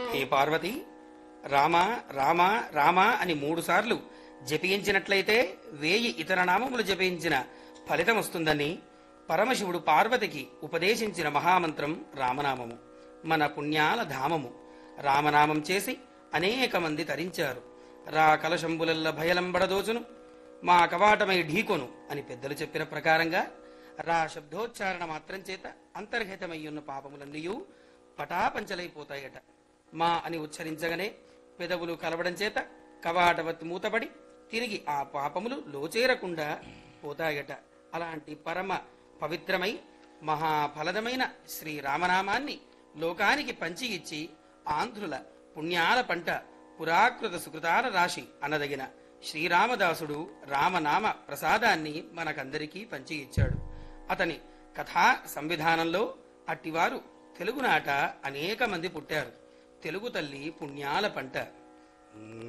హే పార్వతి రామ రామ రామ అని మూడు సార్లు జపించినట్లయితే వేయి ఇతర నామములు జపించిన ఫలితం వస్తుందని పరమశివుడు పార్వతికి ఉపదేశించిన మహామంత్రం రామనామము మన పుణ్యాల ధామము రామనామం చేసి అనేక మంది తరించారు రా కలశంబులల్ల భయలంబడదోచును మా కవాటమై ఢీకొను అని పెద్దలు చెప్పిన ప్రకారంగా రా శబ్దోచ్చారణ మాత్రం చేత అంతర్హితమయ్యున్న పాపములన్నీయూ పటాపంచలైపోతాయట మా అని ఉచ్చరించగానే పెదవులు కలవడం చేత కవాటవత్ మూతబడి తిరిగి ఆ పాపములు లోచేరకుండా పోతాయట అలాంటి పరమ పవిత్రమై మహాఫలదమైన శ్రీరామనామాన్ని లోకానికి పంచి ఇచ్చి ఆంధ్రుల పుణ్యాల పంట పురాకృత సుకృతాల రాశి అనదగిన శ్రీరామదాసుడు రామనామ ప్రసాదాన్ని మనకందరికీ పంచి ఇచ్చాడు అతని కథా సంవిధానంలో అట్టివారు తెలుగునాట అనేక మంది పుట్టారు తెలుగు తల్లి పుణ్యాల పంట